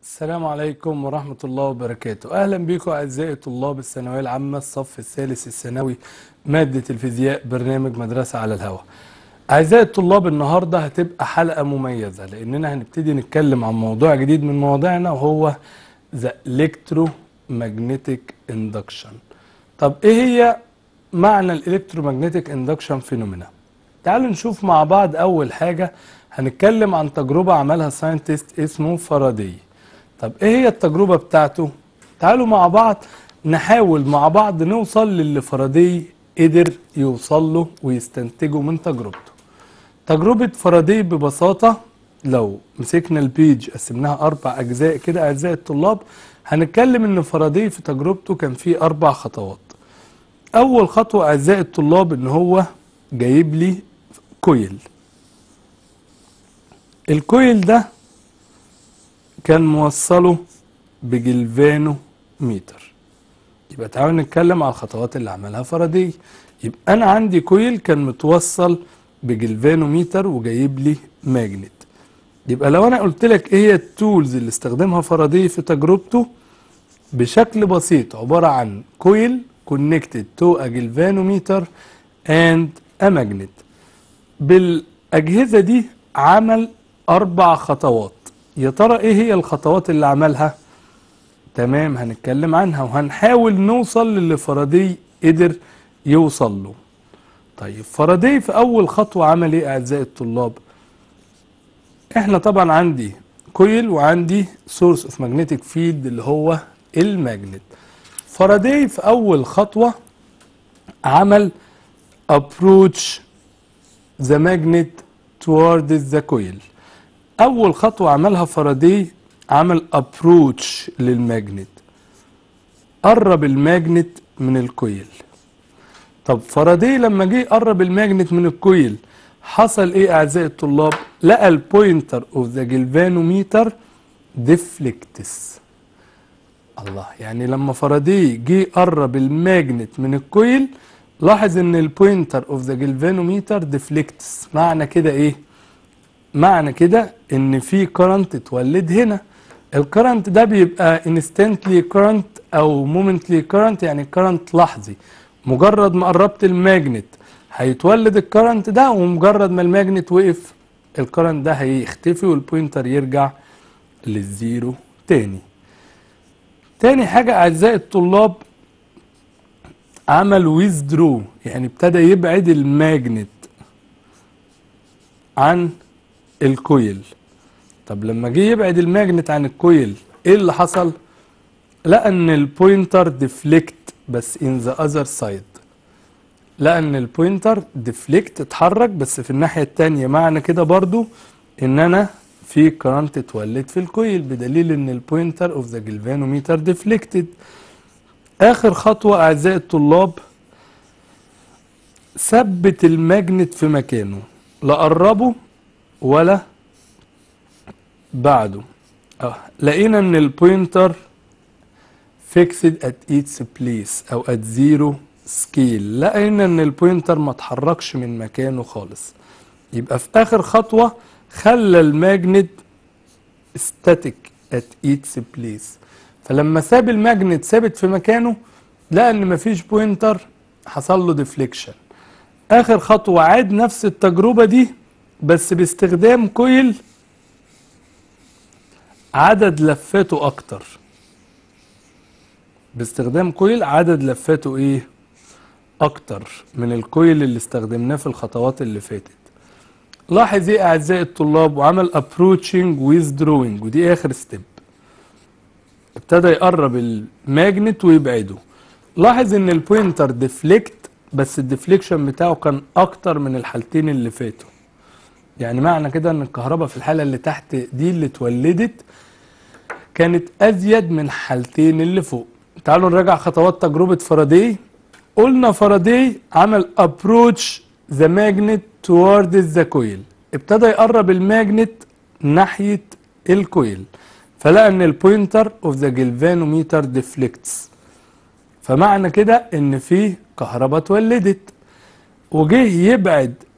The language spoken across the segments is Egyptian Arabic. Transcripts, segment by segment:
السلام عليكم ورحمة الله وبركاته أهلا بكم أعزائي طلاب الثانوية العامة الصف الثالث الثانوي مادة الفيزياء برنامج مدرسة على الهواء أعزائي الطلاب النهاردة هتبقى حلقة مميزة لأننا هنبتدي نتكلم عن موضوع جديد من مواضيعنا وهو The Electromagnetic Induction طب إيه هي معنى الإلكترومagnetic Induction فينومينا تعالوا نشوف مع بعض أول حاجة هنتكلم عن تجربة عملها ساينتست اسمه فاراداي طب ايه هي التجربة بتاعته تعالوا مع بعض نحاول مع بعض نوصل للي فاراداي قدر يوصل له ويستنتجه من تجربته تجربة فاراداي ببساطة لو مسكنا البيج قسمناها أربع أجزاء كده أعزائي الطلاب هنتكلم إن فاراداي في تجربته كان فيه أربع خطوات أول خطوة أعزائي الطلاب إن هو جايب لي كويل الكويل ده كان موصله بجلفانو متر يبقى تعالوا نتكلم على الخطوات اللي عملها فاراداي يبقى انا عندي كويل كان متوصل بجلفانو متر وجايب لي ماجنت يبقى لو انا قلت لك ايه هي التولز اللي استخدمها فاراداي في تجربته بشكل بسيط عبارة عن كويل connected to a galvanometer and a magnet بالأجهزة دي عمل أربع خطوات يا ترى إيه هي الخطوات اللي عملها؟ تمام هنتكلم عنها وهنحاول نوصل للي فاراداي قدر يوصل له طيب فاراداي في أول خطوة عمل إيه أعزائي الطلاب؟ إحنا طبعا عندي كويل وعندي سورس اوف ماجنتيك فيلد اللي هو الماجنت فاراداي في أول خطوة عمل approach the magnet towards the coil أول خطوة عملها فاراداي عمل ابروتش للماجنت قرب الماجنت من الكويل طب فاراداي لما جه قرب الماجنت من الكويل حصل ايه اعزائي الطلاب لقى البوينتر اوف ذا جلفانوميتر ديفليكتس الله يعني لما فاراداي جه قرب الماجنت من الكويل لاحظ ان البوينتر اوف ذا جلفانوميتر ديفليكتس معنى كده ايه معنى كده ان في كرنت اتولد هنا الكرنت ده بيبقى انستنتلي كرنت او مومنتلي كرنت يعني كرنت لحظي مجرد ما قربت الماجنت هيتولد الكرنت ده ومجرد ما الماجنت وقف الكرنت ده هيختفي والبوينتر يرجع للزيرو تاني تاني حاجة أعزائي الطلاب عمل ويزدرو يعني ابتدى يبعد الماجنت عن الكويل طب لما جه يبعد الماجنت عن الكويل ايه اللي حصل لقى ان البوينتر ديفليكت بس ان ذا اذر سايد لقى ان البوينتر ديفليكت اتحرك بس في الناحيه التانية معنى كده برضو ان انا في كرنت اتولد في الكويل بدليل ان البوينتر اوف ذا جلفانوميتر ديفليكتد اخر خطوه اعزائي الطلاب ثبت الماجنت في مكانه لا قربه ولا بعده اه لقينا ان البوينتر فيكسد ات ايتس بليس او ات زيرو سكيل لقينا ان البوينتر ما اتحركش من مكانه خالص يبقى في اخر خطوه خلى الماجنت ستاتيك ات ايتس بليس فلما ساب الماجنت ثابت في مكانه لقى ان مفيش بوينتر حصل له ديفليكشن اخر خطوه عاد نفس التجربه دي بس باستخدام كويل عدد لفاته اكتر باستخدام كويل عدد لفاته ايه اكتر من الكويل اللي استخدمناه في الخطوات اللي فاتت لاحظ ايه اعزائي الطلاب وعمل approaching withdrawing ودي اخر ستيب ابتدى يقرب الماجنت ويبعده لاحظ ان البوينتر ديفليكت بس الديفليكشن بتاعه كان اكتر من الحالتين اللي فاتوا يعني معنى كده ان الكهرباء في الحاله اللي تحت دي اللي اتولدت كانت ازيد من حالتين اللي فوق تعالوا نراجع خطوات تجربه فاراداي قلنا فاراداي عمل ابروتش ذا ماجنت توورد ذا كويل ابتدى يقرب الماجنت ناحيه الكويل فلقى ان البوينتر اوف ذا جلفانوميتر ديفليكتس فمعنى كده ان في كهرباء اتولدت وجه يبعد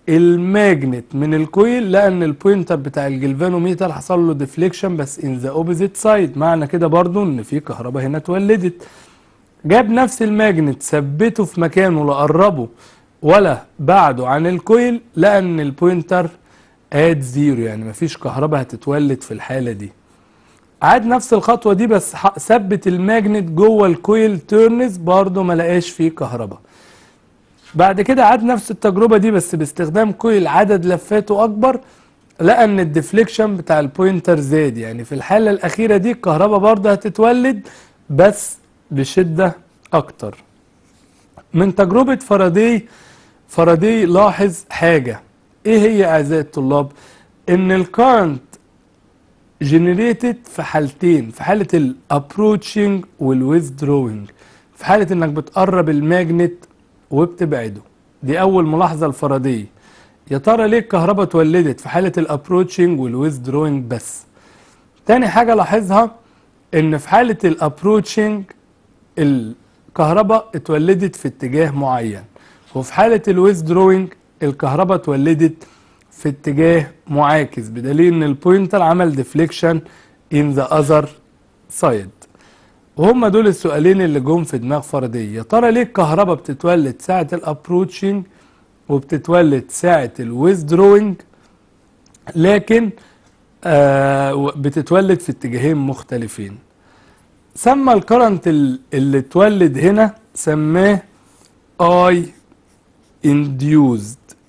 الماجنت من الكويل لان البوينتر بتاع الجلفانوميتر حصل له ديفليكشن بس ان ذا اوبوزيت سايد معنى كده برضو ان في كهرباء هنا اتولدت جاب نفس الماجنت ثبته في مكانه لا قربه ولا بعده عن الكويل لان البوينتر اد زيرو يعني مفيش كهرباء هتتولد في الحاله دي عاد نفس الخطوه دي بس ح- ثبت الماجنت جوه الكويل تيرنز برضه ما لقاش فيه كهرباء بعد كده عاد نفس التجربه دي بس باستخدام كويل عدد لفاته اكبر لقى ان الديفليكشن بتاع البوينتر زاد يعني في الحاله الاخيره دي الكهرباء برضه هتتولد بس بشده اكتر من تجربه فاراداي فاراداي لاحظ حاجه ايه هي اعزائي الطلاب ان الكارنت جنريتد في حالتين في حاله الابروتشنج والويزدروينج في حاله انك بتقرب الماجنت وبتبعده دي اول ملاحظه الفاراداي يا ترى ليه الكهرباء اتولدت في حاله الابروتشنج والويزدروينج بس تاني حاجه لاحظها ان في حاله الابروتشنج الكهرباء اتولدت في اتجاه معين وفي حالة الويزدروينج الكهرباء اتولدت في اتجاه معاكس بدليل ان البوينتر عمل ديفليكشن in the other side وهم دول السؤالين اللي جم في دماغ فردي يا ترى ليه الكهرباء بتتولد ساعة الابروتشنج وبتتولد ساعة الويزدروينج لكن آه بتتولد في اتجاهين مختلفين سمى الكرنت ال- اللي اتولد هنا سماه اي induced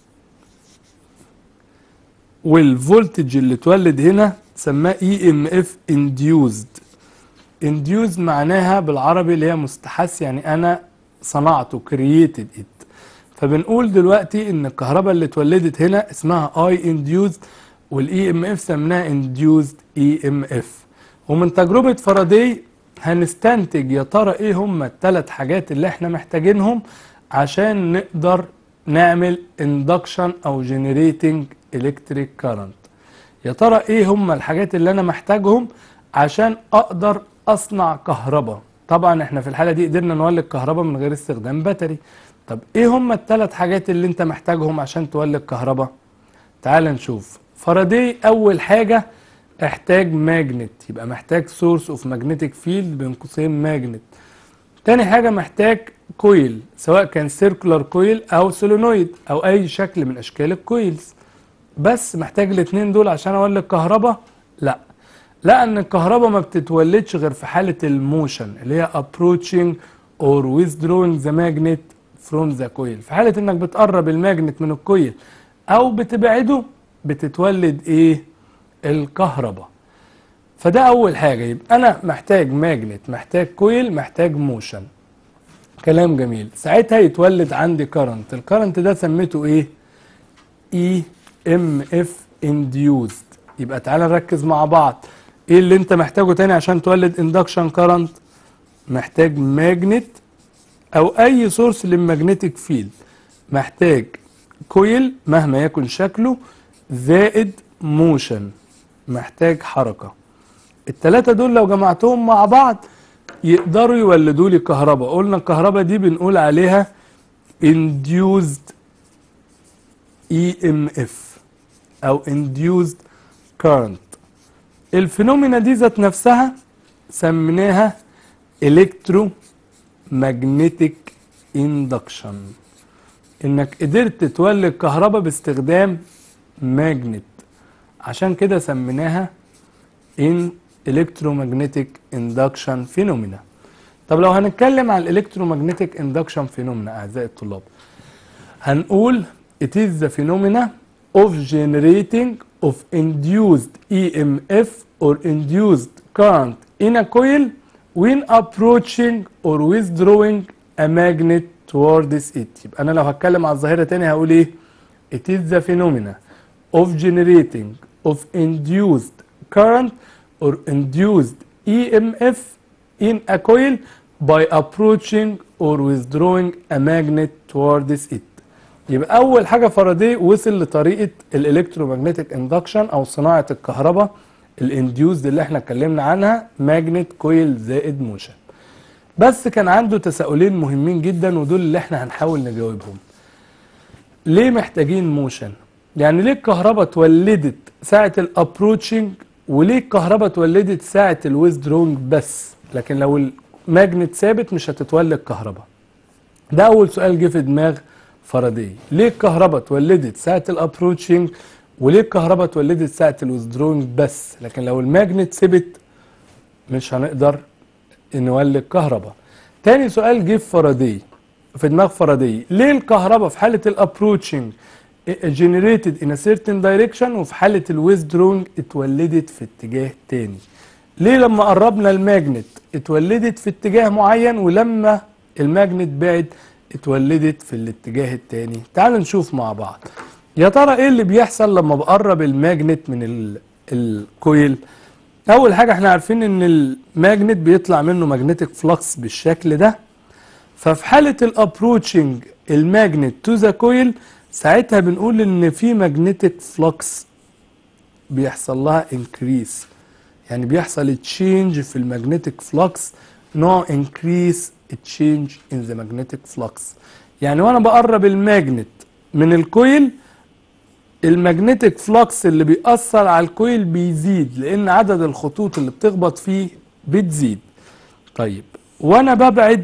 والفولتج اللي اتولد هنا سماه اي ام اف induced induced معناها بالعربي اللي هي مستحث يعني انا صنعته created it فبنقول دلوقتي ان الكهرباء اللي اتولدت هنا اسمها اي induced والاي ام اف سمناها induced اي ام اف ومن تجربة فاراداي هنستنتج يا ترى ايه هم الثلاث حاجات اللي احنا محتاجينهم عشان نقدر نعمل induction او generating electric current يا ترى ايه هم الحاجات اللي انا محتاجهم عشان اقدر اصنع كهرباء طبعا احنا في الحالة دي قدرنا نولد كهرباء من غير استخدام باتري طب ايه هم الثلاث حاجات اللي انت محتاجهم عشان تولد كهرباء تعال نشوف فاراداي اول حاجة احتاج ماجنت يبقى محتاج سورس اوف ماجنتيك فيلد بين قوسين ماجنت تاني حاجة محتاج كويل سواء كان سيركولار كويل او سولينويد او اي شكل من اشكال الكويلز بس محتاج الاتنين دول عشان اولد كهرباء لا لان الكهرباء ما بتتولدش غير في حالة الموشن اللي هي approaching or withdrawing the magnet from the coil في حالة انك بتقرب الماجنت من الكويل او بتبعده بتتولد ايه الكهرباء فده اول حاجة يبقى انا محتاج ماجنت محتاج كويل محتاج موشن كلام جميل ساعتها يتولد عندي كرنت الكرنت ده سميته ايه اي ام اف induced يبقى تعالى نركز مع بعض ايه اللي انت محتاجه تاني عشان تولد اندكشن كرنت محتاج ماجنت او اي سورس للمagnetic فيلد محتاج كويل مهما يكن شكله زائد موشن محتاج حركة التلاتة دول لو جمعتهم مع بعض يقدروا يولدوا لي كهرباء قلنا الكهرباء دي بنقول عليها induced EMF او induced current الفينومينا دي ذات نفسها سميناها electromagnetic induction انك قدرت تولد كهرباء باستخدام ماجنت عشان كده سميناها in electromagnetic induction phenomena طب لو هنتكلم عن electromagnetic induction phenomena اعزائي الطلاب هنقول it is the phenomena of generating of induced EMF or induced current in a coil when approaching or withdrawing a magnet towards it يبقى انا لو هتكلم على الظاهرة تاني هقول ايه it is the phenomena of generating of induced current or induced EMF in a coil by approaching or withdrawing a magnet towards it يبقى اول حاجه فاراداي وصل لطريقه الالكترومagnetic اندكشن او صناعه الكهرباء الانديوزد اللي احنا اتكلمنا عنها ماجنت كويل زائد موشن بس كان عنده تساؤلين مهمين جدا ودول اللي احنا هنحاول نجاوبهم ليه محتاجين موشن يعني ليه الكهرباء اتولدت ساعة الابروتشنج وليه الكهرباء اتولدت ساعة الويزدرونج بس لكن لو الماجنت ثابت مش هتتولد كهرباء ده اول سؤال جه في دماغ فاراداي ليه الكهرباء اتولدت ساعة الابروتشنج وليه الكهرباء اتولدت ساعة الويزدرونج بس لكن لو الماجنت ثبت مش هنقدر نولد كهرباء تاني سؤال جه في فاراداي في دماغ فاراداي ليه الكهرباء في حالة الابروتشنج generated in a certain direction وفي حالة الويزدرونج اتولدت في اتجاه تاني ليه لما قربنا الماجنت اتولدت في اتجاه معين ولما الماجنت بعد اتولدت في الاتجاه التاني تعال نشوف مع بعض يا ترى ايه اللي بيحصل لما بقرب الماجنت من ال- الكويل اول حاجة احنا عارفين ان الماجنت بيطلع منه ماجنتيك فلكس بالشكل ده ففي حالة الابروتشنج الماجنت تو ذا كويل ساعتها بنقول ان في ماجنتيك فلكس بيحصل لها انكريس يعني بيحصل تشينج في الماجنتيك فلكس نوع انكريس تشينج ان ذا ماجنتيك فلكس يعني وانا بقرب الماجنت من الكويل الماجنتيك فلكس اللي بيأثر على الكويل بيزيد لان عدد الخطوط اللي بتخبط فيه بتزيد طيب وانا ببعد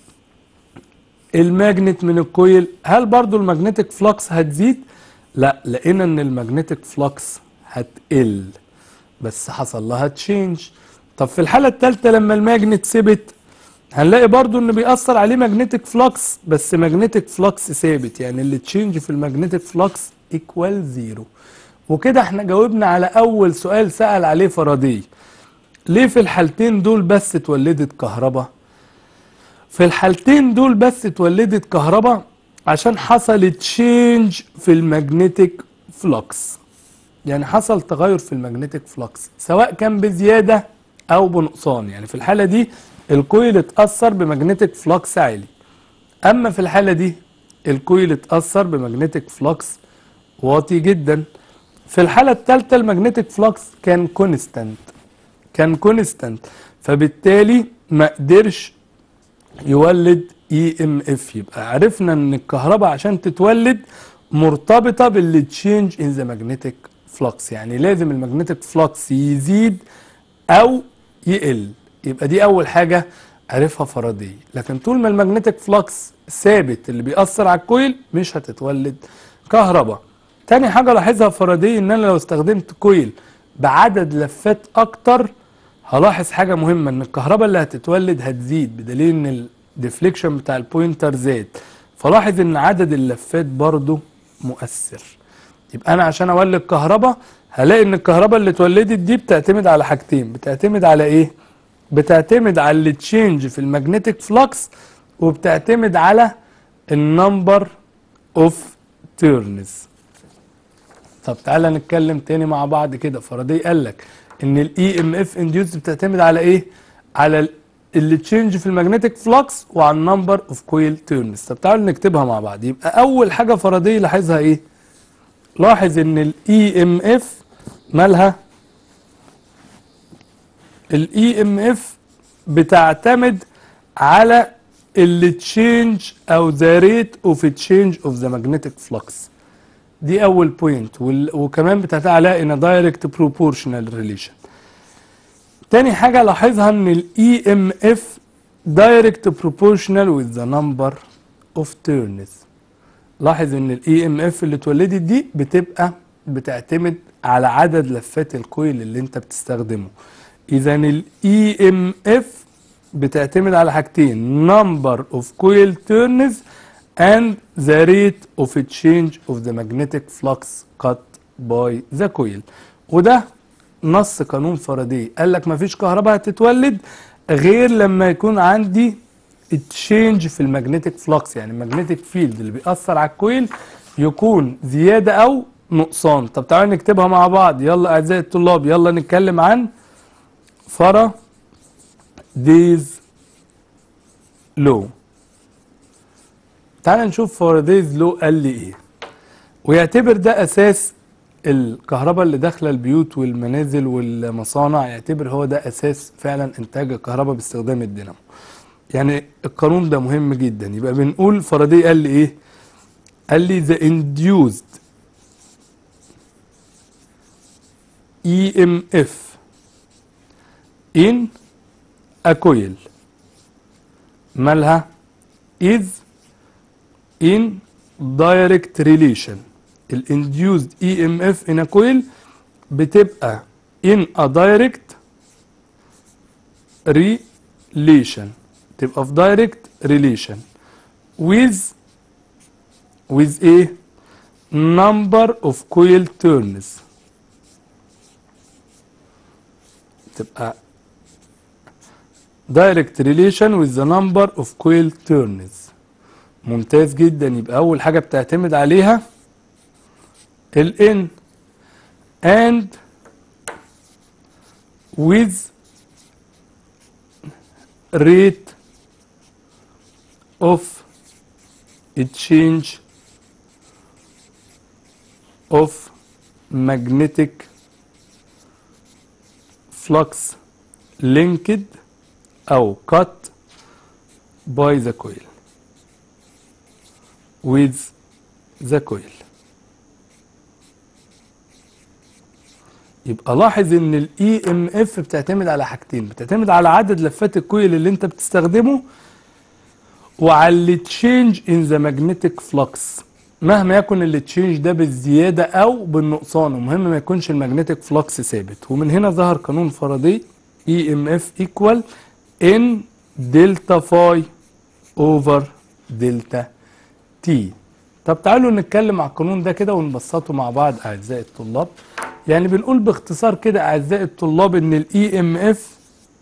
الماجنت من الكويل هل برضو الماجنتيك فلكس هتزيد لا لقينا ان الماجنتيك فلكس هتقل بس حصل لها تشينج طب في الحالة الثالثة لما الماجنت ثبت هنلاقي برضو ان بيأثر عليه ماجنتيك فلكس بس ماجنتيك فلكس ثابت يعني اللي تشينج في الماجنتيك فلكس ايكوال زيرو وكده احنا جاوبنا على اول سؤال سأل عليه فاراداي ليه في الحالتين دول بس اتولدت كهرباء في الحالتين دول بس اتولدت كهرباء عشان حصل تشينج في الماجنتيك فلكس يعني حصل تغير في الماجنتيك فلكس سواء كان بزيادة او بنقصان يعني في الحالة دي الكويل اتأثر بماجنتيك فلكس عالي اما في الحالة دي الكويل اتأثر بماجنتيك فلكس واطي جدا في الحالة الثالثة الماجنتيك فلكس كان كونستانت كان كونستانت فبالتالي ما قدرش يولد اي ام اف يبقى عرفنا ان الكهرباء عشان تتولد مرتبطه بالتشينج ان ذا ماجنتيك فلكس يعني لازم الماجنتيك فلكس يزيد او يقل يبقى دي اول حاجه عرفها فاراداي لكن طول ما الماجنتيك فلكس ثابت اللي بيأثر على الكويل مش هتتولد كهرباء تاني حاجه لاحظها فاراداي ان انا لو استخدمت كويل بعدد لفات اكتر هلاحظ حاجه مهمه ان الكهرباء اللي هتتولد هتزيد بدليل ان الديفليكشن بتاع البوينتر زاد فلاحظ ان عدد اللفات برضو مؤثر يبقى انا عشان اولد كهرباء هلاقي ان الكهرباء اللي اتولدت دي بتعتمد على حاجتين بتعتمد على ايه بتعتمد على التشينج في الماجنتيك فلكس وبتعتمد على النمبر اوف تيرنز طب تعالى نتكلم تاني مع بعض كده فاراداي قال لك ان الاي ام اف انديوس بتعتمد على ايه على اللي تشينج في الماجنتيك فلكس وعلى النمبر اوف كويل تيرنز طب تعالوا نكتبها مع بعض يبقى اول حاجه فاراداي لاحظها ايه لاحظ ان الاي ام اف مالها الاي ام اف بتعتمد على اللي تشينج او ذا ريت اوف تشينج اوف ذا ماجنتيك فلكس دي اول بوينت وكمان بتعتمد عليها ان دايركت بروبورشنال ريليشن تاني حاجة لاحظها ان الاي ام اف دايركت بروبورشنال with the number of turns لاحظ ان الاي ام اف اللي اتولدت دي بتبقى بتعتمد على عدد لفات الكويل اللي انت بتستخدمه اذا الاي ام اف بتعتمد على حاجتين number of coil turns and the rate of change of the magnetic flux cut by the coil وده نص قانون فاراداي قال لك مفيش كهرباء هتتولد غير لما يكون عندي تشينج في المagnetic فلكس يعني المagnetic فيلد اللي بيأثر على الكويل يكون زيادة أو نقصان طب تعالوا نكتبها مع بعض يلا أعزائي الطلاب يلا نتكلم عن فرا ديز لو تعال نشوف فارادايز لو قال لي ايه ويعتبر ده اساس الكهرباء اللي داخله البيوت والمنازل والمصانع يعتبر هو ده اساس فعلا انتاج الكهرباء باستخدام الدينامو يعني القانون ده مهم جدا يبقى بنقول فاراداي قال لي ايه قال لي the induced EMF in a coil مالها is in direct relation ال induced EMF in a coil بتبقى in a direct relation تبقى في direct relation with with a number of coil turns تبقى direct relation with the number of coil turns ممتاز جدا يبقى أول حاجة بتعتمد عليها ال N and with rate of a change of magnetic flux linked أو cut by the coil with the coil يبقى لاحظ ان الاي ام اف بتعتمد على حاجتين بتعتمد على عدد لفات الكويل اللي انت بتستخدمه وعلى التشينج ان ذا ماجنتيك فلكس مهما يكن التشينج ده بالزياده او بالنقصان المهم ما يكونش الماجنتيك فلكس ثابت ومن هنا ظهر قانون فاراداي اي ام اف ايكوال ان دلتا فاي اوفر دلتا تي طب تعالوا نتكلم على القانون ده كده ونبسطه مع بعض اعزائي الطلاب يعني بنقول باختصار كده اعزائي الطلاب ان الاي ام اف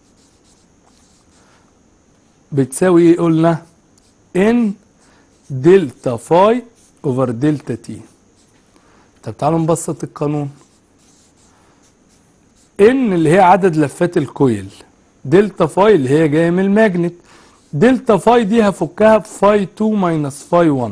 بتساوي ايه قلنا ان دلتا فاي اوفر دلتا تي طب تعالوا نبسط القانون ان اللي هي عدد لفات الكويل دلتا فاي اللي هي جايه من الماجنت دلتا فاي دي هفكها بفاي 2 ماينس فاي 1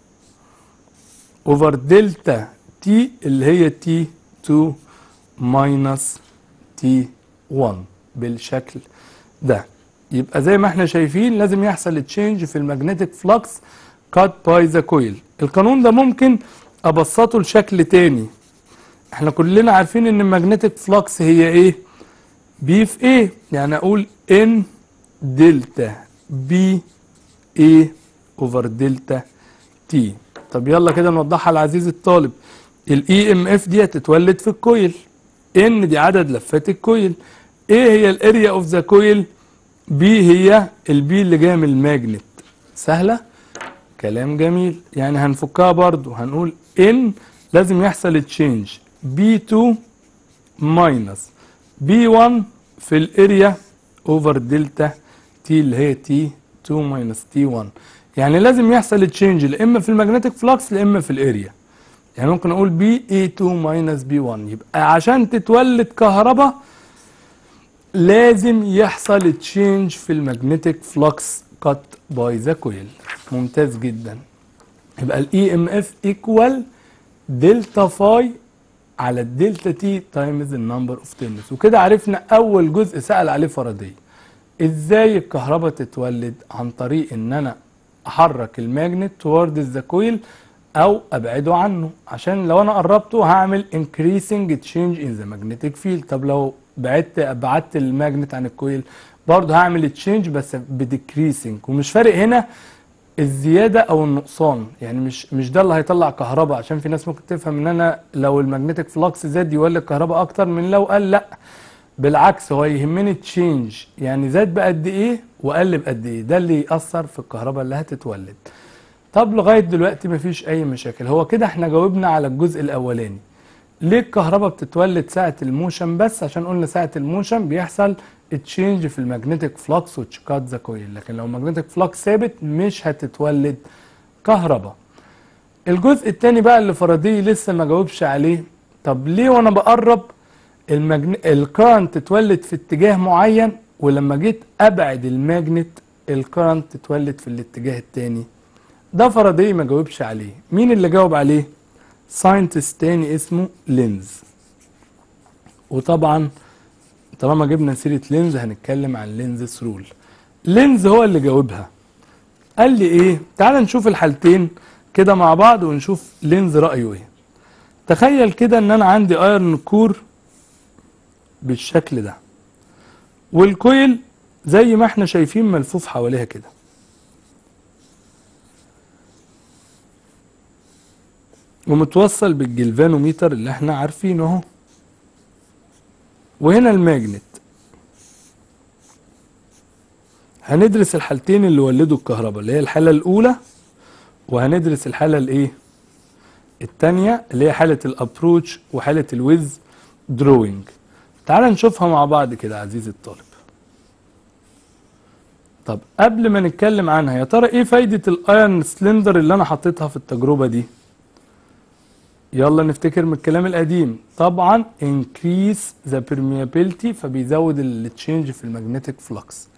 اوفر دلتا تي اللي هي تي 2 ماينس تي 1 بالشكل ده يبقى زي ما احنا شايفين لازم يحصل تشينج في المagnetic فلكس كات باي ذا كويل القانون ده ممكن ابسطه لشكل تاني احنا كلنا عارفين ان المagnetic فلكس هي ايه بي في ايه يعني اقول ان دلتا بي ايه اوفر دلتا تي طب يلا كده نوضحها لعزيزي الطالب الاي ام اف دي هتتولد في الكويل ان دي عدد لفات الكويل ايه هي الاريا اوف ذا كويل بي هي البي اللي جايه من الماجنت سهله كلام جميل يعني هنفكها برضو هنقول ان لازم يحصل تشينج بي 2 ماينس بي 1 في الاريا اوفر دلتا تي اللي هي تي 2 ماينس تي 1 يعني لازم يحصل تشينج لا اما في المagnetic فلكس لا اما في الاريا يعني ممكن اقول بي اي 2 ماينس بي 1 يبقى عشان تتولد كهرباء لازم يحصل تشينج في المagnetic فلكس كات باي ذا كويل ممتاز جدا يبقى الاي ام اف ايكوال دلتا فاي على الدلتا تي تايمز النمبر اوف تيرنز وكده عرفنا اول جزء سأل عليه فاراداي ازاي الكهرباء تتولد عن طريق ان انا احرك الماجنت توارد ذا كويل او ابعده عنه عشان لو انا قربته هعمل increasing change in the magnetic field طب لو بعدت بعدت الماجنت عن الكويل برضه هعمل تشينج بس بديكريسنج ومش فارق هنا الزياده او النقصان يعني مش مش ده اللي هيطلع كهرباء عشان في ناس ممكن تفهم ان انا لو الماجنتيك فلكس زاد يولد كهرباء اكتر من لو قال لا بالعكس هو يهمني تشينج يعني زاد بقد ايه وقل بقد ايه ده اللي ياثر في الكهرباء اللي هتتولد طب لغايه دلوقتي مفيش اي مشاكل هو كده احنا جاوبنا على الجزء الاولاني ليه الكهرباء بتتولد ساعه الموشن بس عشان قلنا ساعه الموشن بيحصل تشينج في المagnetic فلكس وتشكات ذا كويل لكن لو magnetic فلكس ثابت مش هتتولد كهرباء الجزء الثاني بقى اللي فاراداي لسه ما جاوبش عليه طب ليه وانا بقرب المجن... الكرنت تتولد في اتجاه معين ولما جيت ابعد الماجنت الكرنت تتولد في الاتجاه الثاني ده فاراداي ما جاوبش عليه مين اللي جاوب عليه ساينتست تاني اسمه لينز وطبعا طالما جبنا سيره لينز هنتكلم عن لينز رول لينز هو اللي جاوبها قال لي ايه تعال نشوف الحالتين كده مع بعض ونشوف لينز رأيه ايه تخيل كده ان انا عندي ايرن كور بالشكل ده والكويل زي ما احنا شايفين ملفوف حواليها كده ومتوصل بالجلفانوميتر اللي احنا عارفينه اهو وهنا الماجنت هندرس الحالتين اللي ولدوا الكهرباء اللي هي الحالة الأولى وهندرس الحالة الإيه؟ التانية اللي هي حالة الأبروتش وحالة الويز دروينج تعال نشوفها مع بعض كده عزيزي الطالب طب قبل ما نتكلم عنها يا ترى ايه فايدة الايرن سلندر اللي انا حطيتها في التجربة دي يلا نفتكر من الكلام القديم طبعا increase the permeability فبيزود التشينج في المagnetic فلكس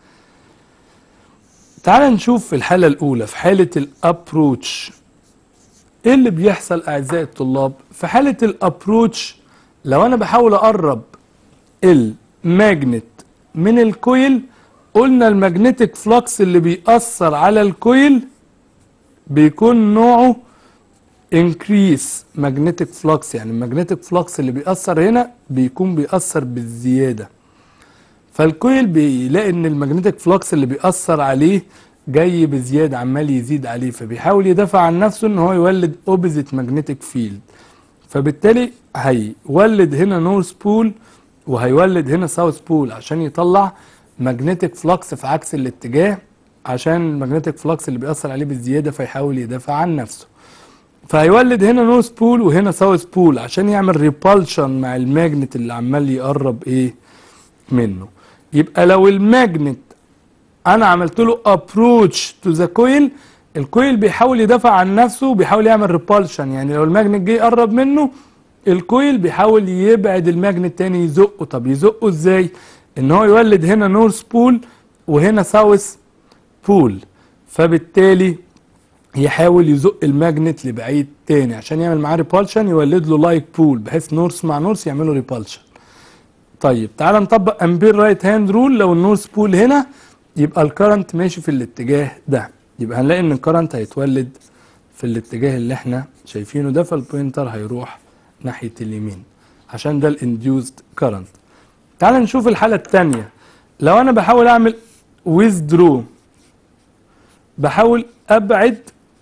تعال نشوف في الحالة الأولى في حالة الابروتش ايه اللي بيحصل أعزائي الطلاب في حالة الابروتش لو أنا بحاول أقرب الماجنت من الكويل قلنا المagnetic فلكس اللي بيأثر على الكويل بيكون نوعه increase magnetic flux يعني المagnetic flux اللي بيأثر هنا بيكون بيأثر بالزيادة فالكويل بيلاقي ان المagnetic flux اللي بيأثر عليه جاي بزيادة عمال يزيد عليه فبيحاول يدافع عن نفسه ان هو يولد opposite magnetic field فبالتالي هيولد هنا نورث بول وهيولد هنا ساوث بول عشان يطلع magnetic flux في عكس الاتجاه عشان المagnetic flux اللي بيأثر عليه بالزيادة فيحاول يدافع عن نفسه فهيولد هنا نورث بول وهنا ساوث بول عشان يعمل ريبالشن مع الماجنت اللي عمال يقرب ايه منه يبقى لو الماجنت انا عملت له ابروتش تو ذا كويل الكويل بيحاول يدافع عن نفسه وبيحاول يعمل ريبالشن يعني لو الماجنت جه يقرب منه الكويل بيحاول يبعد الماجنت تاني يزقه طب يزقه ازاي ان هو يولد هنا نورث بول وهنا ساوث بول فبالتالي يحاول يزق الماجنت لبعيد تاني عشان يعمل معاه ريبالشن يولد له لايك بول بحيث نورث مع نورث يعملوا ريبالشن طيب تعال نطبق امبير رايت هاند رول لو النورث بول هنا يبقى الكرنت ماشي في الاتجاه ده يبقى هنلاقي ان الكرنت هيتولد في الاتجاه اللي احنا شايفينه ده فالبوينتر هيروح ناحية اليمين عشان ده الانديوزد كرنت تعال نشوف الحالة التانية لو انا بحاول اعمل withdraw بحاول ابعد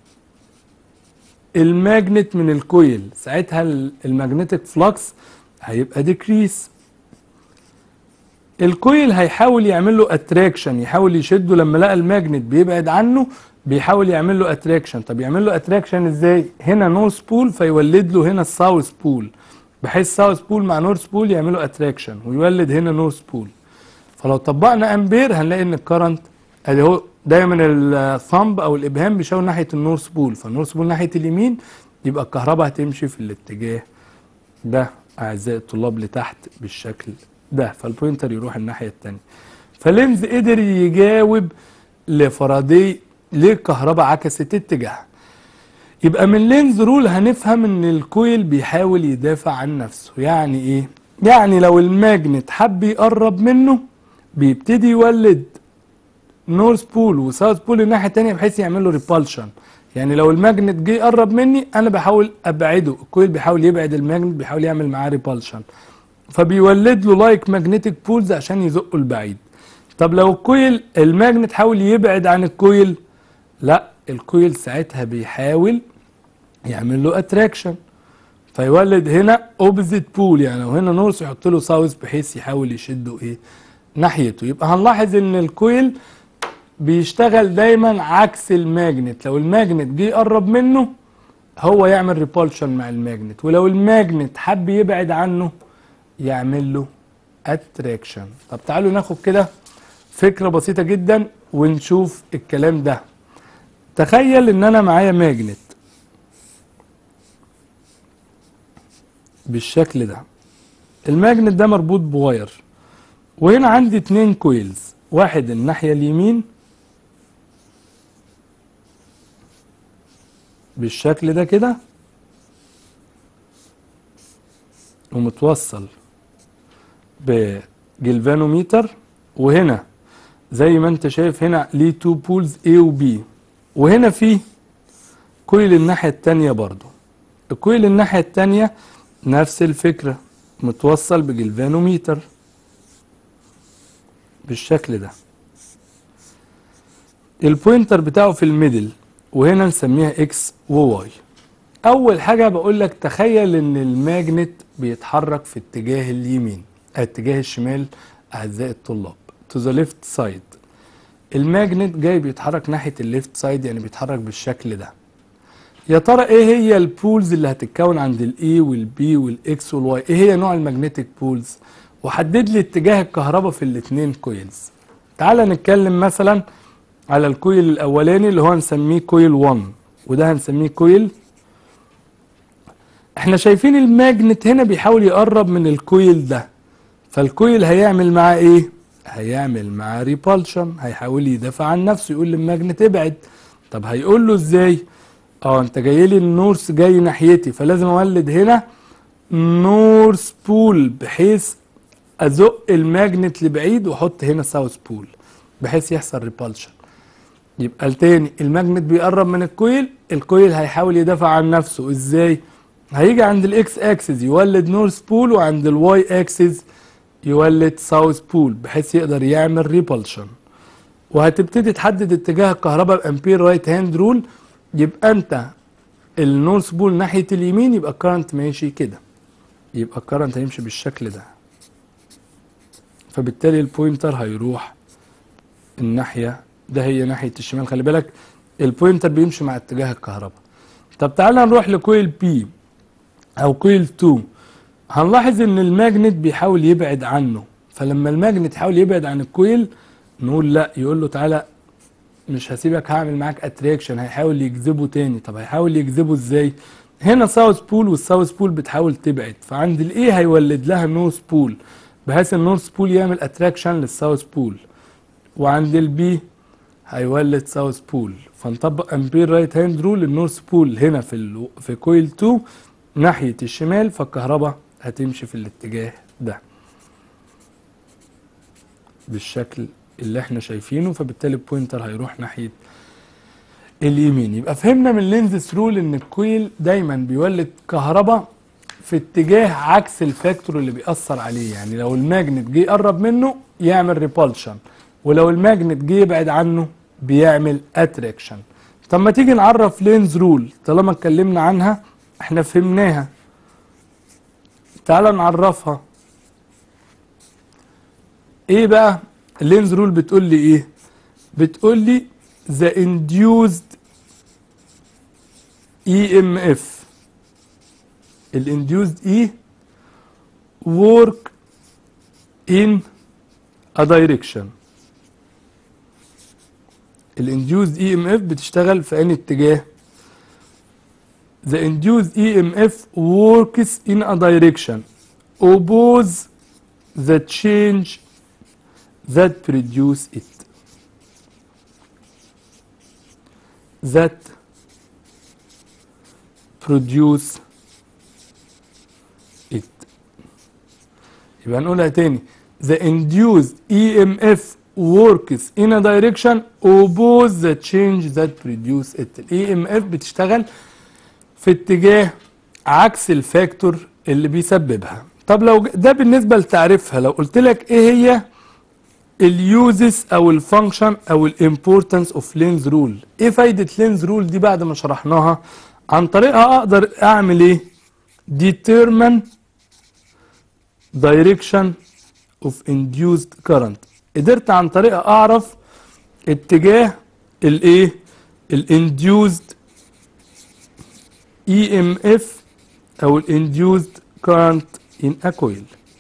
الماجنت من الكويل ساعتها الماجنتيك فلكس هيبقى ديكريس الكويل هيحاول يعمل له اتراكشن يحاول يشده لما لقى الماجنت بيبعد عنه بيحاول يعمل له اتراكشن طب يعمل له اتراكشن ازاي هنا نورث بول فيولد له هنا الساوث بول بحيث ساوث بول مع نورث بول يعملوا اتراكشن ويولد هنا نورث بول فلو طبقنا امبير هنلاقي ان الكرنت ادي هو دايما الثامب او الابهام بيشاور ناحيه النورث بول فالنورث بول ناحيه اليمين يبقى الكهرباء هتمشي في الاتجاه ده اعزائي الطلاب لتحت بالشكل ده فالبوينتر يروح الناحيه الثانيه فلينز قدر يجاوب لفاراداي ليه الكهرباء عكست اتجاهها يبقى من لينز رول هنفهم ان الكويل بيحاول يدافع عن نفسه يعني ايه يعني لو الماجنت حب يقرب منه بيبتدي يولد نورث بول وساوث بول الناحيه الثانيه بحيث يعمل له ريبالشن يعني لو الماجنت جه يقرب مني انا بحاول ابعده الكويل بيحاول يبعد الماجنت بيحاول يعمل معاه ريبالشن فبيولد له لايك ماجنتيك بولز عشان يزقه لبعيد طب لو الكويل الماجنت حاول يبعد عن الكويل لا الكويل ساعتها بيحاول يعمل له اتراكشن فيولد هنا اوبزيت بول يعني لو هنا نورث يحط له ساوث بحيث يحاول يشده ايه ناحيته يبقى هنلاحظ ان الكويل بيشتغل دايما عكس الماجنت لو الماجنت جه يقرب منه هو يعمل ريبولشن مع الماجنت ولو الماجنت حب يبعد عنه يعمل له اتراكشن طب تعالوا ناخد كده فكرة بسيطة جدا ونشوف الكلام ده تخيل ان انا معايا ماجنت بالشكل ده الماجنت ده مربوط بواير وهنا عندي اتنين كويلز واحد الناحية اليمين بالشكل ده كده ومتوصل بجلفانوميتر وهنا زي ما انت شايف هنا ليه تو بولز A و B وهنا في كويل الناحية التانية برضو الكويل الناحية التانية نفس الفكرة متوصل بجلفانوميتر بالشكل ده البوينتر بتاعه في الميدل وهنا نسميها اكس وواي اول حاجة بقول لك تخيل ان الماجنت بيتحرك في اتجاه اليمين اتجاه الشمال اعزائي الطلاب to the left side الماجنت جاي بيتحرك ناحية الليفت سايد يعني بيتحرك بالشكل ده يا ترى ايه هي البولز اللي هتتكون عند الاي والبي والاكس والواي ايه هي نوع الماجنتيك بولز وحدد لي اتجاه الكهرباء في الاثنين كويلز تعال نتكلم مثلا على الكويل الاولاني اللي هو هنسميه كويل 1 وده هنسميه كويل احنا شايفين الماجنت هنا بيحاول يقرب من الكويل ده فالكويل هيعمل معاه ايه هيعمل معاه ريبالشن هيحاول يدافع عن نفسه يقول للماجنت ابعد طب هيقول له ازاي اه انت جاي لي النورث جاي ناحيتي فلازم اولد هنا نورث بول بحيث ازق الماجنت لبعيد واحط هنا ساوث بول بحيث يحصل ريبالشن يبقى التاني الماجنت بيقرب من الكويل الكويل هيحاول يدافع عن نفسه ازاي هيجي عند الاكس اكسس يولد نورث بول وعند الواي اكسس يولد ساوث بول بحيث يقدر يعمل ريبالشن وهتبتدي تحدد اتجاه الكهرباء بامبير رايت هاند رول يبقى انت النورث بول ناحيه اليمين يبقى الكرنت ماشي كده يبقى الكرنت هيمشي بالشكل ده فبالتالي البوينتر هيروح الناحيه ده هي ناحيه الشمال خلي بالك البوينتر بيمشي مع اتجاه الكهرباء طب تعالى نروح لكويل بي او كويل 2 هنلاحظ ان الماجنت بيحاول يبعد عنه فلما الماجنت يحاول يبعد عن الكويل نقول لا يقول له تعالى مش هسيبك هعمل معاك اتراكشن هيحاول يجذبه تاني طب هيحاول يجذبه ازاي هنا ساوث بول والساوث بول بتحاول تبعد فعند الايه هيولد لها نورث بول بحيث النورث بول يعمل اتراكشن للساوث بول وعند البي هيولد ساوث بول فنطبق امبير رايت هاند رول النورث بول هنا في ال في كويل 2 ناحيه الشمال فالكهرباء هتمشي في الاتجاه ده بالشكل اللي احنا شايفينه فبالتالي البوينتر هيروح ناحيه اليمين يبقى فهمنا من لينزس رول ان الكويل دايما بيولد كهرباء في اتجاه عكس الفاكتور اللي بيأثر عليه يعني لو الماجنت جه يقرب منه يعمل ريبالشن ولو الماجنت جه يبعد عنه بيعمل اتراكشن طب ما تيجي نعرف لينز رول طالما اتكلمنا عنها احنا فهمناها تعال نعرفها ايه بقى اللينز رول بتقول لي ايه بتقول لي the induced EMF الانديوزد E work in a direction الانديوزد EMF بتشتغل في أي اتجاه the induced EMF works in a direction oppose the change that produce it that produce it يبقى نقولها تاني the induced EMF works in a direction oppose the change that produce it ال EMF بتشتغل في اتجاه عكس الفاكتور اللي بيسببها طب لو ده بالنسبة لتعريفها لو قلت لك ايه هي اليوزز او الفانكشن او الامبورتنس اوف لينز رول ايه فايدة لينز رول دي بعد ما شرحناها عن طريقها اقدر اعمل ايه determine direction of induced current قدرت عن طريقها اعرف اتجاه الايه الانديوزد EMF او الانديوزد current in a coil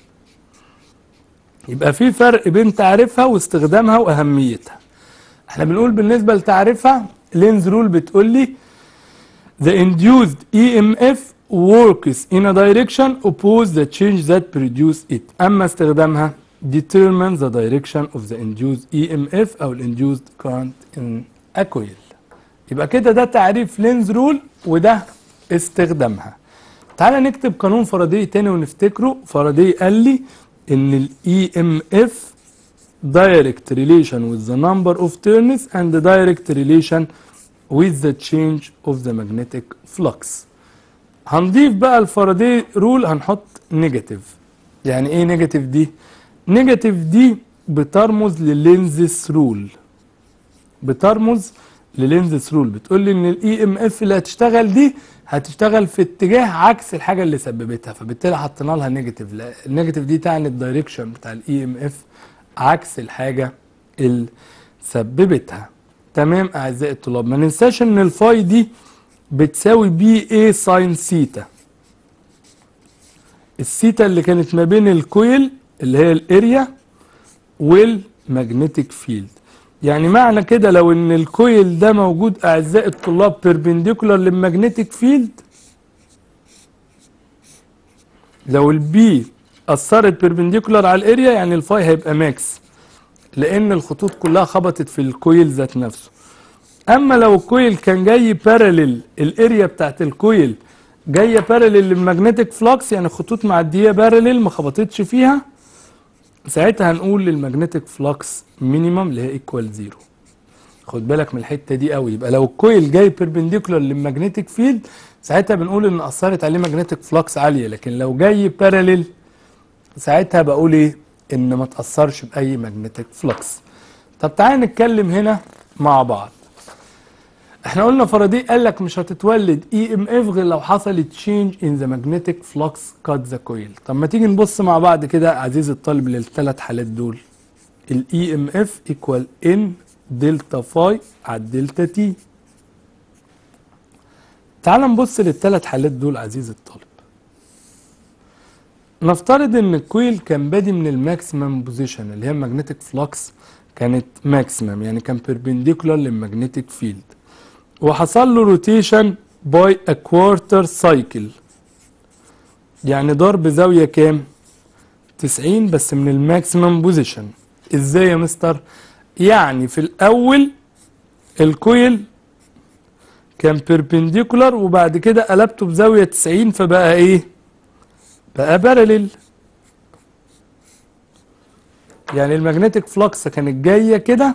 يبقى في فرق بين تعريفها واستخدامها واهميتها احنا بنقول بالنسبه لتعريفها لينز رول بتقول لي the induced EMF works in a direction oppose the change that produce it اما استخدامها determine the direction of the induced EMF او induced current in a coil يبقى كده ده تعريف لينز رول وده استخدامها تعالى نكتب قانون فاراداي تاني ونفتكره فاراداي قال لي ان ال EMF direct relation with the number of turns and direct relation with the change of the magnetic flux هنضيف بقى الفاراداي رول هنحط نيجاتيف يعني ايه نيجاتيف دي نيجاتيف دي بترمز للينزس رول بترمز للينزس رول بتقول لي ان الاي ام اف اللي هتشتغل دي هتشتغل في اتجاه عكس الحاجه اللي سببتها فبالتالي حطينا لها نيجاتيف النيجاتيف دي تعني الدايركشن بتاع الاي ام اف عكس الحاجه اللي سببتها تمام اعزائي الطلاب ما ننساش ان الفاي دي بتساوي بي اي ساين سيتا السيتا اللي كانت ما بين الكويل اللي هي الاريا والمagnetic فيلد يعني معنى كده لو ان الكويل ده موجود اعزائي الطلاب بيربنديكولار للمagnetic فيلد لو البي اثرت بيربنديكولار على الاريا يعني الفاي هيبقى ماكس لان الخطوط كلها خبطت في الكويل ذات نفسه اما لو الكويل كان جاي باراليل الاريا بتاعت الكويل جايه باراليل للمagnetic فلوكس يعني خطوط معديه باراليل ما خبطتش فيها ساعتها هنقول للمagnetic فلوكس مينيمم اللي هي ايكوال زيرو خد بالك من الحته دي قوي يبقى لو الكويل جاي بيربنديكولار للمagnetic فيلد ساعتها بنقول ان اثرت عليه magnetic فلوكس عاليه لكن لو جاي باراليل ساعتها بقول ايه ان ما تاثرش باي magnetic فلوكس طب تعالى نتكلم هنا مع بعض احنا قلنا فاراداي قال لك مش هتتولد اي ام اف غير لو حصلت تشينج ان ذا ماجنتيك فلوكس كات ذا كويل طب ما تيجي نبص مع بعض كده عزيزي الطالب للثلاث حالات دول الاي ام اف ايكوال ان دلتا فاي على الدلتا تي تعال نبص للثلاث حالات دول عزيزي الطالب نفترض ان الكويل كان بادي من الماكسيمم بوزيشن اللي هي الماجنتيك فلوكس كانت ماكسيمم يعني كان بيربنديكولار للماجنتيك فيلد وحصل له روتيشن باي ا كوارتر سايكل يعني دار بزاويه كام 90 بس من الماكسيمم بوزيشن ازاي يا مستر يعني في الاول الكويل كان بيربنديكولار وبعد كده قلبته بزاويه 90 فبقى ايه بقى بارلل يعني المagnetic فلوكس كانت جايه كده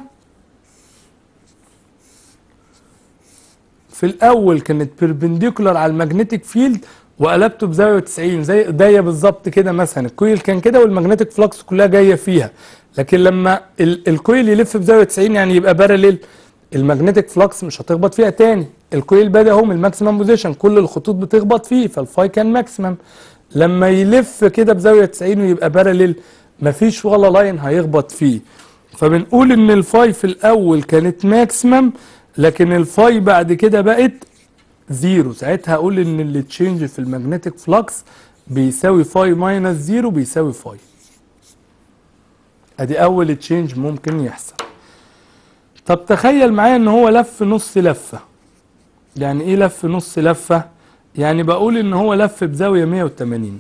في الاول كانت بيربنديكولار على المagnetic فيلد وقلبته بزاويه 90 زي ايديا بالظبط كده مثلا الكويل كان كده والمagnetic فلوكس كلها جايه فيها لكن لما ال الكويل يلف بزاويه 90 يعني يبقى بارلل المagnetic فلوكس مش هتخبط فيها تاني الكويل بدا اهو من الماكسيمم بوزيشن كل الخطوط بتخبط فيه فالفاي كان ماكسيمم لما يلف كده بزاويه 90 ويبقى بارلل مفيش ولا لاين هيخبط فيه فبنقول ان الفاي في الاول كانت ماكسيمم لكن الفاي بعد كده بقت زيرو ساعتها اقول ان اللي تشينج في المagnetic فلوكس بيساوي فاي ماينس زيرو بيساوي فاي ادي اول تشينج ممكن يحصل طب تخيل معايا ان هو لف نص لفه يعني ايه لف نص لفه يعني بقول ان هو لف بزاويه 180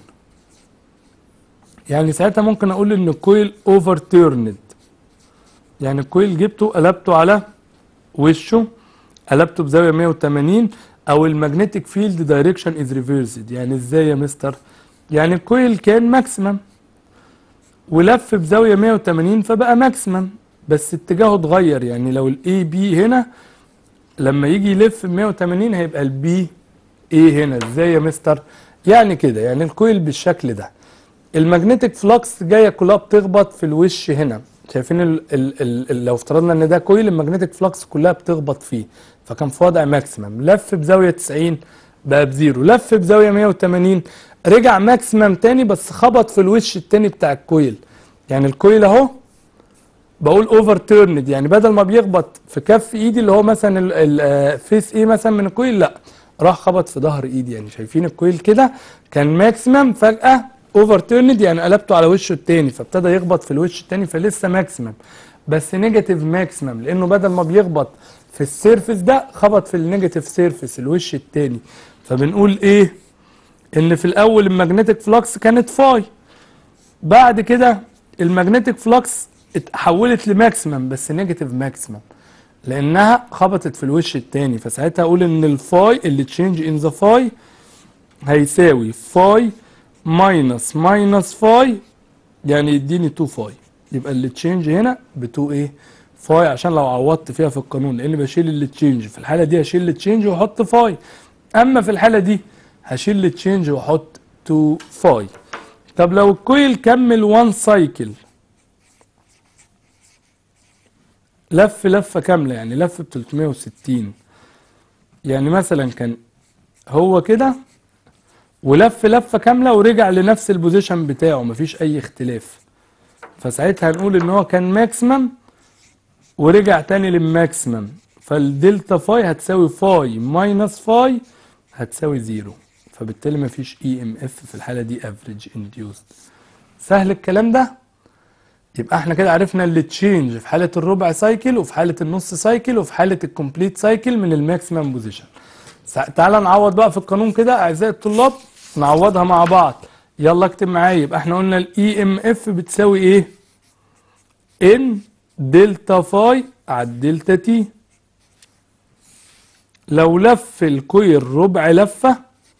يعني ساعتها ممكن اقول ان الكويل اوفر تيرند يعني الكويل جبته قلبته على وشه قلبته بزاويه 180 او المagnetic فيلد دايركشن از ريفيرسد يعني ازاي يا مستر يعني الكويل كان ماكسيمم ولف بزاويه 180 فبقى ماكسيمم بس اتجاهه اتغير يعني لو الاي بي هنا لما يجي يلف ب 180 هيبقى البي ايه هنا ازاي يا مستر يعني كده يعني الكويل بالشكل ده المagnetic فلوكس جايه كلها بتخبط في الوش هنا شايفين ال ال ال لو افترضنا ان ده كويل المagnetic فلوكس كلها بتخبط فيه فكان في وضع ماكسيمم لف بزاويه 90 بقى بزيرو لف بزاويه 180 رجع ماكسيمم تاني بس خبط في الوش التاني بتاع الكويل يعني الكويل اهو بقول اوفر تيرند يعني بدل ما بيخبط في كف ايدي اللي هو مثلا الفيس ايه مثلا من الكويل لا راح خبط في ظهر ايدي يعني شايفين الكويل كده كان ماكسيمم فجاه اوفر تيرند يعني قلبته على وشه التاني فابتدى يخبط في الوش التاني فلسه ماكسيمم بس نيجاتيف ماكسيمم لانه بدل ما بيخبط في السيرفس ده خبط في النيجاتيف سيرفس الوش التاني فبنقول ايه ان في الاول المagnetic فلوكس كانت فاي بعد كده المagnetic فلوكس اتحولت لماكسيمم بس نيجاتيف ماكسيمم لانها خبطت في الوش التاني فساعتها اقول ان الفاي اللي تشينج ان ذا فاي هيساوي فاي ماينس ماينس فاي يعني يديني 2 فاي يبقى اللي تشينج هنا ب 2 ايه فاي عشان لو عوضت فيها في القانون لان بشيل التشينج في الحاله دي هشيل التشينج واحط فاي اما في الحاله دي هشيل التشينج واحط 2 فاي طب لو الكويل كمل 1 سايكل لف لفه كامله يعني لف ب 360 يعني مثلا كان هو كده ولف لفه كامله ورجع لنفس البوزيشن بتاعه مفيش اي اختلاف فساعتها هنقول ان هو كان ماكسيمم ورجع تاني للماكسيمم فالدلتا فاي هتساوي فاي ماينس فاي هتساوي زيرو فبالتالي مفيش اي ام اف في الحاله دي افريج انديوسد سهل الكلام ده يبقى احنا كده عرفنا اللي تشينج في حاله الربع سايكل وفي حاله النص سايكل وفي حاله الكومبليت سايكل من الماكسيمم بوزيشن تعالى نعوض بقى في القانون كده اعزائي الطلاب نعوضها مع بعض يلا اكتب معايا يبقى احنا قلنا الاي ام اف بتساوي ايه ان دلتا فاي على الدلتا تي لو لف الكويل ربع لفه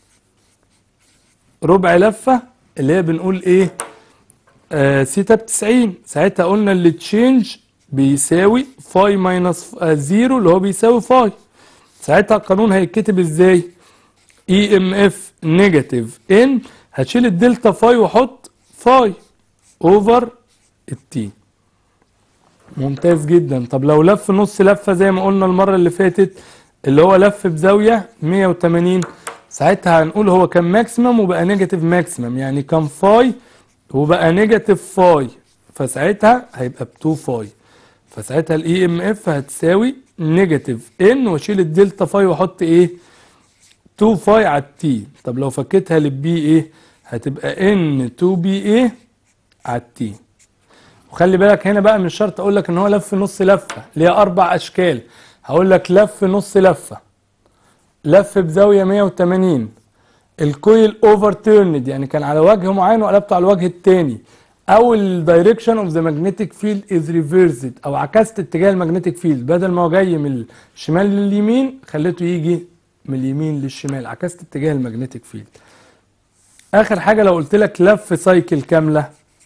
ربع لفه اللي هي بنقول ايه آه سيتا ب 90 ساعتها قلنا اللي تشينج بيساوي فاي ماينس زيرو اللي هو بيساوي فاي ساعتها القانون هيتكتب ازاي اي ام اف نيجاتيف ان هتشيل الدلتا فاي وحط فاي اوفر التي ممتاز جدا طب لو لف نص لفه زي ما قلنا المره اللي فاتت اللي هو لف بزاويه 180 ساعتها هنقول هو كان ماكسيمم وبقى نيجاتيف ماكسيمم يعني كان فاي وبقى نيجاتيف فاي فساعتها هيبقى ب 2 فاي فساعتها الاي ام اف هتساوي نيجاتيف ان واشيل الدلتا فاي واحط ايه 2 فاي على التي طب لو فكيتها للبي ايه هتبقى ان 2 بي ايه على التي وخلي بالك هنا بقى مش شرط اقول لك ان هو لف نص لفه ليها اربع اشكال هقول لك لف نص لفه لف بزاويه 180 الكويل اوفر تيرند يعني كان على وجه معين وقلبته على الوجه الثاني او الدايركشن اوف ذا ماجنتيك فيلد از ريفيرسد او عكست اتجاه الماجنتيك فيلد بدل ما هو جاي من الشمال لليمين خليته يجي من اليمين للشمال عكست اتجاه الماجنتيك فيلد اخر حاجه لو قلت لك لف سايكل كامله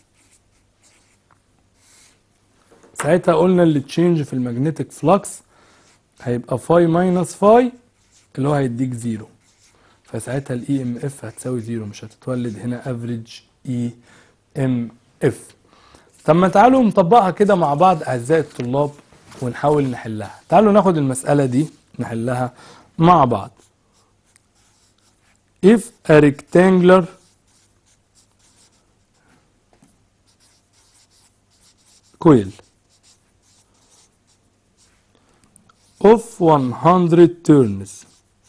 ساعتها قلنا اللي تشينج في الماجنتيك فلكس هيبقى فاي ماينس فاي اللي هو هيديك زيرو فساعتها الاي ام اف هتساوي زيرو مش هتتولد هنا افريج اي ام اف طب ما تعالوا نطبقها كده مع بعض اعزائي الطلاب ونحاول نحلها تعالوا ناخد المسألة دي نحلها مع بعض if a rectangular coil of 100 turns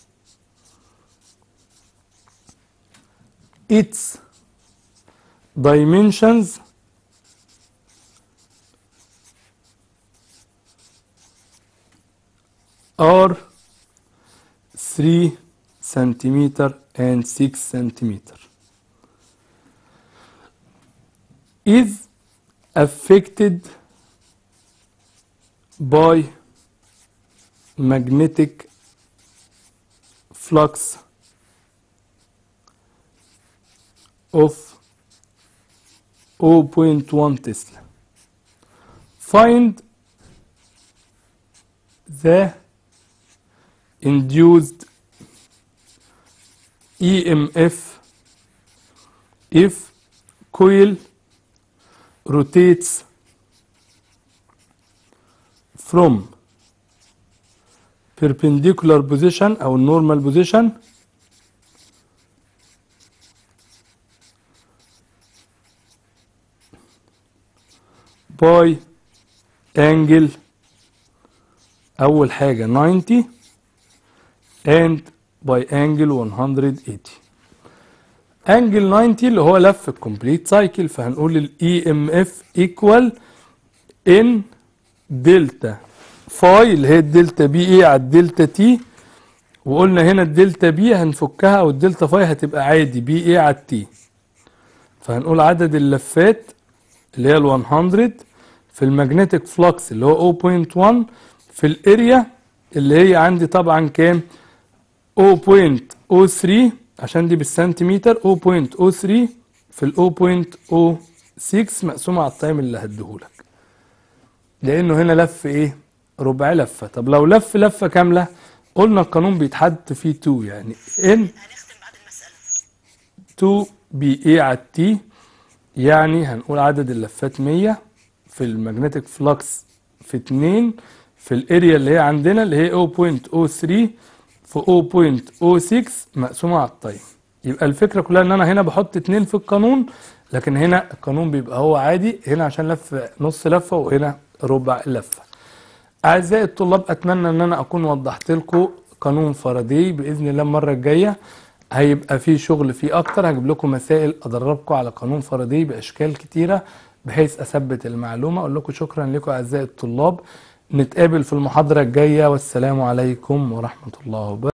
its dimensions are 3 centimeter and 6 centimeter is affected by magnetic flux of 0.1 Tesla. Find the induced EMF if coil rotates from perpendicular position أو normal position باي انجل اول حاجه 90 and by angle 180 انجل 90 اللي هو لف الكومبليت سايكل فهنقول الاي ام اف ايكوال ان دلتا فاي اللي هي الدلتا بي اي على الدلتا تي وقلنا هنا الدلتا بي هنفكها او الدلتا فاي هتبقى عادي بي اي على التي فهنقول عدد اللفات اللي هي ال 100 في المagnetic فلكس اللي هو 0.1 في الاريا اللي هي عندي طبعا كام 0.03 عشان دي بالسنتيمتر 0.03 في ال 0.06 مقسومة على التايم اللي هديهولك لانه هنا لف ايه ربع لفه طب لو لف لفه كامله قلنا القانون بيتحد فيه 2 يعني ان هنختم بعد المسألة 2 بي اي على التي يعني هنقول عدد اللفات 100 في المagnetic فلكس في 2 في الاريا اللي هي عندنا اللي هي 0.03 في 0.06 مقسومة على التايم يبقى الفكرة كلها ان انا هنا بحط 2 في القانون لكن هنا القانون بيبقى هو عادي هنا عشان لف نص لفة وهنا ربع لفة أعزائي الطلاب أتمنى إن أنا أكون وضحت لكم قانون فاراداي بإذن الله المرة الجاية هيبقى فيه شغل فيه أكتر هجيب لكم مسائل أدربكم على قانون فاراداي بأشكال كتيرة بحيث أثبت المعلومة أقول لكم شكرا لكم أعزائي الطلاب نتقابل في المحاضرة الجاية والسلام عليكم ورحمة الله وبركاته